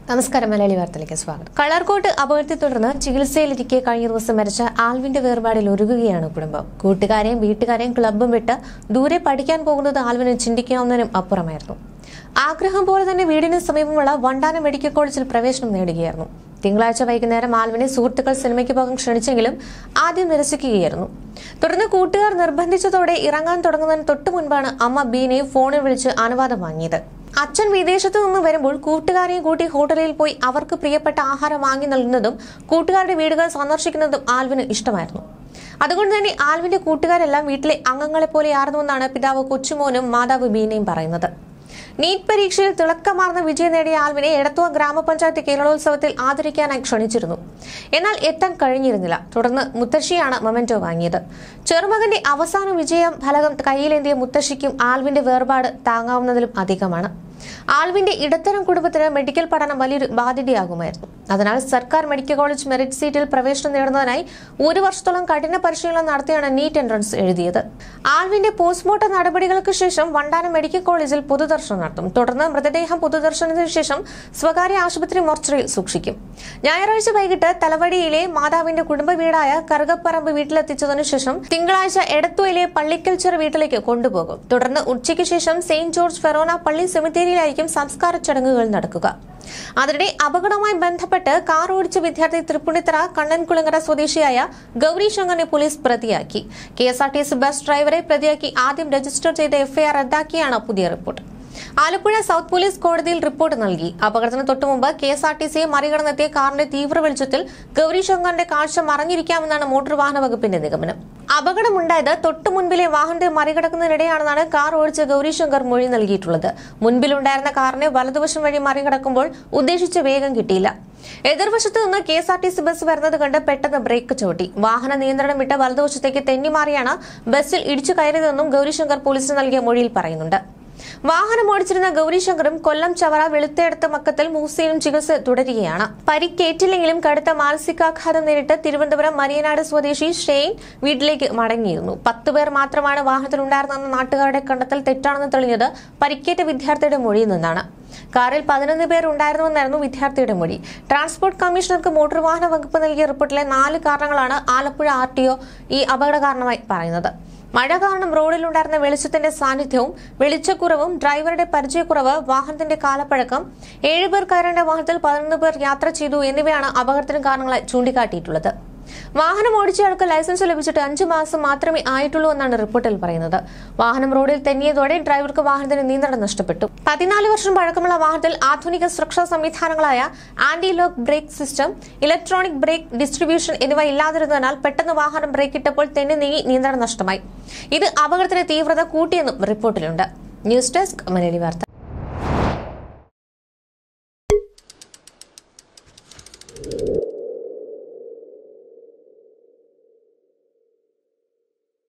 നമസ്കാരം മലയാളി വാർത്തയിലേക്ക് സ്വാഗതം കളർകോട്ട് അപകടത്തെ തുടർന്ന് ചികിത്സയിലിരിക്കെ കഴിഞ്ഞ ദിവസം മരിച്ച ആൽവിന്റെ വേർപാടിൽ ഒരുങ്ങുകയാണ് കുടുംബം കൂട്ടുകാരെയും വീട്ടുകാരെയും ക്ലബ്ബും വിട്ട് ദൂരെ പഠിക്കാൻ പോകുന്നത് ആൽവിന് ചിന്തിക്കാവുന്നതിനും അപ്പുറമായിരുന്നു ആഗ്രഹം പോലെ തന്നെ വീടിന് സമീപമുള്ള വണ്ടാനം മെഡിക്കൽ കോളേജിൽ പ്രവേശനം നേടുകയായിരുന്നു തിങ്കളാഴ്ച വൈകുന്നേരം ആൽവിനെ സുഹൃത്തുക്കൾ സിനിമയ്ക്ക് പോകാൻ ക്ഷണിച്ചെങ്കിലും ആദ്യം നിരസിക്കുകയായിരുന്നു തുടർന്ന് കൂട്ടുകാർ നിർബന്ധിച്ചതോടെ ഇറങ്ങാൻ തുടങ്ങുന്നതിന് തൊട്ടു മുൻപാണ് അമ്മ ബീനെ ഫോണിൽ വിളിച്ച് അനുവാദം വാങ്ങിയത് അച്ഛൻ വിദേശത്തു നിന്ന് വരുമ്പോൾ കൂട്ടുകാരെയും കൂട്ടി ഹോട്ടലിൽ പോയി അവർക്ക് പ്രിയപ്പെട്ട ആഹാരം വാങ്ങി നൽകുന്നതും കൂട്ടുകാരുടെ വീടുകൾ സന്ദർശിക്കുന്നതും ആൽവിന് ഇഷ്ടമായിരുന്നു അതുകൊണ്ട് തന്നെ ആൽവിന്റെ കൂട്ടുകാരെല്ലാം വീട്ടിലെ അംഗങ്ങളെ പോലെയായിരുന്നുവെന്നാണ് പിതാവ് കൊച്ചുമോനും മാതാവ് ബീനയും പറയുന്നത് നീറ്റ് പരീക്ഷയിൽ തിളക്കമാർന്ന വിജയം നേടിയ ആൽവിനെ എടത്തുവ ഗ്രാമപഞ്ചായത്ത് കേരളോത്സവത്തിൽ ആദരിക്കാനായി ക്ഷണിച്ചിരുന്നു എന്നാൽ എത്താൻ കഴിഞ്ഞിരുന്നില്ല തുടർന്ന് മുത്തശ്ശിയാണ് മൊമെന്റോ വാങ്ങിയത് ചെറുമകന്റെ അവസാന വിജയം ഫലകം കയ്യിലേന്തിയ മുത്തശ്ശിക്കും ആൽവിന്റെ വേർപാട് താങ്ങാവുന്നതിലും അധികമാണ് ആൽവിന്റെ ഇടത്തരം കുടുംബത്തിന് മെഡിക്കൽ പഠനം വലിയൊരു ബാധ്യതയാകുമായിരുന്നു അതിനാൽ സർക്കാർ മെഡിക്കൽ കോളേജ് മെറിറ്റ് സീറ്റിൽ പ്രവേശനം നേടുന്നതിനായി ഒരു വർഷത്തോളം കഠിന പരിശീലനം നടത്തിയാണ് നീറ്റ് എൻട്രൻസ് എഴുതിയത് ആൽവിന്റെ പോസ്റ്റ്മോർട്ടം നടപടികൾക്ക് ശേഷം വണ്ടാനം മെഡിക്കൽ കോളേജിൽ പൊതുദർശനം നടത്തും തുടർന്ന് മൃതദേഹം പൊതുദർശനത്തിന് ശേഷം സ്വകാര്യ ആശുപത്രി മോർച്ചറിയിൽ സൂക്ഷിക്കും ഞായറാഴ്ച വൈകിട്ട് തലവടിയിലെ മാതാവിന്റെ കുടുംബ വീടായ കറുകപ്പറമ്പ് വീട്ടിലെത്തിച്ചതിനു ശേഷം തിങ്കളാഴ്ച എടത്തുവയിലെ പള്ളിക്കൽച്ചിറ വീട്ടിലേക്ക് കൊണ്ടുപോകും തുടർന്ന് ഉച്ചയ്ക്ക് ശേഷം സെയിന്റ് ജോർജ് ഫെറോന പള്ളി സെമിത്തേരിയിലായിരിക്കും സംസ്കാര ചടങ്ങുകൾ നടക്കുക അതിനിടെ അപകടവുമായി ബന്ധപ്പെട്ട് കാർ ഓടിച്ച വിദ്യാർത്ഥി തൃപ്പുണിത്തറ കണ്ണൻകുളങ്ങര സ്വദേശിയായ ഗൗരി ശങ്കറിനെ പോലീസ് പ്രതിയാക്കി K S R T C bus ഡ്രൈവറെ പ്രതിയാക്കി ആദ്യം രജിസ്റ്റർ ചെയ്ത എഫ്ഐആർ റദ്ദാക്കിയാണ് പുതിയ റിപ്പോർട്ട് ആലപ്പുഴ സൗത്ത് പോലീസ് കോടതിയിൽ റിപ്പോർട്ട് നൽകി അപകടത്തിന് തൊട്ടുമുമ്പ് കെ എസ് ആർ ടി സിയെ മറികടന്നെത്തിയ കാറിന്റെ തീവ്ര വെളിച്ചത്തിൽ ഗൗരി ശങ്കറിന്റെ കാഴ്ച മറഞ്ഞിരിക്കാമെന്നാണ് മോട്ടോർ വാഹന വകുപ്പിന്റെ നിഗമനം അപകടമുണ്ടായത് തൊട്ടു മുൻപിലെ വാഹനത്തെ മറികടക്കുന്നതിനിടെയാണെന്നാണ് കാർ ഓടിച്ച ഗൗരിശങ്കർ മൊഴി നൽകിയിട്ടുള്ളത് മുൻപിലുണ്ടായിരുന്ന കാറിനെ വലതുവശം വഴി മറികടക്കുമ്പോൾ ഉദ്ദേശിച്ച വേഗം കിട്ടിയില്ല എതിർവശത്ത് നിന്ന് K S R T C bus വരുന്നത് കണ്ട് പെട്ടെന്ന് ബ്രേക്ക് ചവിട്ടി വാഹന നിയന്ത്രണം വിട്ട് വലതുവശത്തേക്ക് തെന്നിമാറിയാണ് ബസ്സിൽ ഇടിച്ചു കയറിയതെന്നും ഗൗരിശങ്കർ പോലീസിന് നൽകിയ മൊഴിയിൽ പറയുന്നുണ്ട് വാഹനം ഓടിച്ചിരുന്ന ഗൗരിശങ്കറും കൊല്ലം ചവറ വെളുത്തേടത്ത് മക്കത്തിൽ മൂസയിലും ചികിത്സ തുടരുകയാണ് പരിക്കേറ്റില്ലെങ്കിലും കടുത്ത മാനസികാഘാതം നേരിട്ട് തിരുവനന്തപുരം മരിയനാട് സ്വദേശി ഷെയ്ൻ വീട്ടിലേക്ക് മടങ്ങിയിരുന്നു പത്ത് പേർ മാത്രമാണ് വാഹനത്തിലുണ്ടായിരുന്നെന്ന നാട്ടുകാരുടെ കണ്ടെത്തൽ തെറ്റാണെന്ന് തെളിഞ്ഞത് പരിക്കേറ്റ വിദ്യാർത്ഥിയുടെ മൊഴിയിൽ നിന്നാണ് കാറിൽ പതിനൊന്ന് പേർ ഉണ്ടായിരുന്നുവെന്നായിരുന്നു വിദ്യാർത്ഥിയുടെ മൊഴി ട്രാൻസ്പോർട്ട് കമ്മീഷണർക്ക് മോട്ടോർ വാഹന വകുപ്പ് നൽകിയ റിപ്പോർട്ടിലെ നാല് കാരണങ്ങളാണ് ആലപ്പുഴ ആർ ഈ അപകട കാരണമായി പറയുന്നത് മഴ കാരണം റോഡിലുണ്ടായിരുന്ന വെളിച്ചത്തിന്റെ സാന്നിധ്യവും വെളിച്ചക്കുറവും ഡ്രൈവറുടെ പരിചയക്കുറവ് വാഹനത്തിന്റെ കാലപ്പഴക്കം ഏഴുപേർ കയറേണ്ട വാഹനത്തിൽ പതിനൊന്ന് പേർ യാത്ര ചെയ്തു എന്നിവയാണ് അപകടത്തിന് കാരണങ്ങളായി ചൂണ്ടിക്കാട്ടിയിട്ടുള്ളത് വാഹനം ഓടിച്ചയാൾക്ക് ലൈസൻസ് ലഭിച്ചിട്ട് അഞ്ചു മാസം മാത്രമേ ആയിട്ടുള്ളൂ എന്നാണ് റിപ്പോർട്ടിൽ പറയുന്നത് വാഹനം റോഡിൽ തെന്നിയതോടെ ഡ്രൈവർക്ക് വാഹനത്തിന് നിയന്ത്രണം നഷ്ടപ്പെട്ടു പതിനാല് വർഷം പഴക്കമുള്ള വാഹനത്തിൽ ആധുനിക സുരക്ഷാ സംവിധാനങ്ങളായ anti lock brake system electronic brake distribution എന്നിവ ഇല്ലാതിരുന്നതിനാൽ പെട്ടെന്ന് വാഹനം ബ്രേക്ക് ഇട്ടപ്പോൾ തെന്നി നീങ്ങി നിയന്ത്രണം നഷ്ടമായി ഇത് അപകടത്തിന്റെ തീവ്രത കൂട്ടിയെന്നും റിപ്പോർട്ടിലുണ്ട് ന്യൂസ് ഡെസ്ക് മലയാളി വാർത്ത